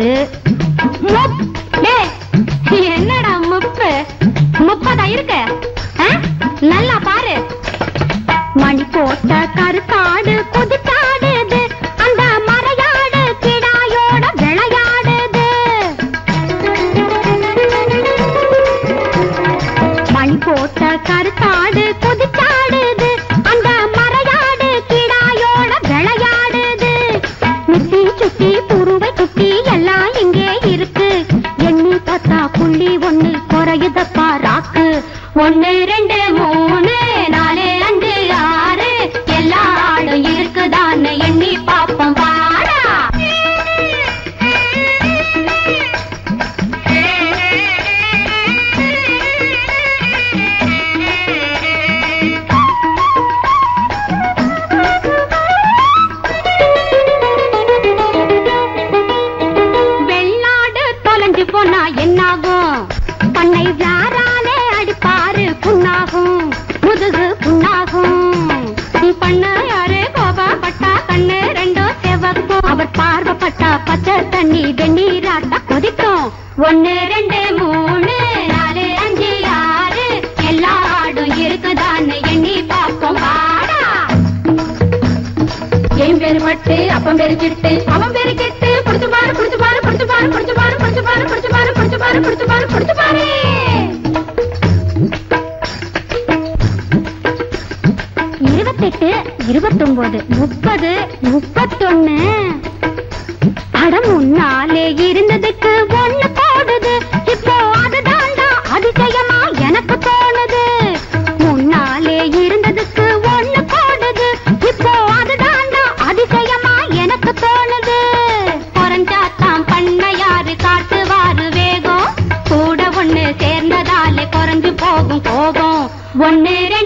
முப்பது முப்- டேய், என்னடா முப்பு முப்பதா இருக்கு ஆ? நல்லா பாரு மணி போட்ட கருத்தாடு குதிச்சாடுது அந்த மறையாடு கிடாயோட விளையாடுது மணி போட்ட கருத்தாடு குதிச்சாடுது அந்த மறையாடு கிடாயோட விளையாடுது முட்டி சுட்டி புருவை குட்டி எல்லாம் இங்கே இருக்கு எண்ணி பார்த்தா புள்ளி ஒண்ணு குறையுதப்பா ராக்கு ஒண்ணு ரெண்டு மூணு நாலு அஞ்சு ஆறு எல்லா ஆடும் இருக்குதான்னு எண்ணி பாப்போம் பாடா வெள்ளாடு தொலைஞ்சு போனா என்னாகும் பண்ணை யாராலே அடிப்பாரு புண்ணாகும் முதுகு புண்ணாகும் பண்ண யாரு கோபப்பட்டா கண்ணு ரெண்டும் செவக்கும் அவர் பார்வைப்பட்டா பச்சை தண்ணி வெந்நீராட்டா கொதிக்கும் ஒன்னு ரெண்டு மூணு நாலு அஞ்சு ஆறு எல்லா ஆடும் இருக்குதான்னு எண்ணி பார்ப்போம் வாடா என் பேரு பட்டு அப்பன் பேரு கிட்டு அவன் பேரு கெட்டு புடிச்சு பாரு புடிச்சு பாரு புடிச்சு பாரு புடிச்சு பாரு புடிச்சு பாரு புடிச்சு பாரு புடிச்சு பாரு புடிச்சு பாரு புடிச்சு பாரு இருபத்தெட்டு இருபத்தொன்பது முப்பது முப்பத்தொன்னு படம் முன்னாலே இருந்ததுக்கு ஒண்ணு போடுது இப்போ அதுதான்டா அதிசயமா எனக்கு தோணுது முன்னாலே இருந்ததுக்கு ஒண்ணு போடுது இப்போ அதுதான்டா அதிசயமா எனக்கு தோணுது குறைஞ்சாத்தான் பண்ண யாரு காட்டுவாரு வேகம் கூட ஒண்ணு சேர்ந்ததாலே குறைஞ்சு போகும் கோபம் ஒண்ணு ரெண்டு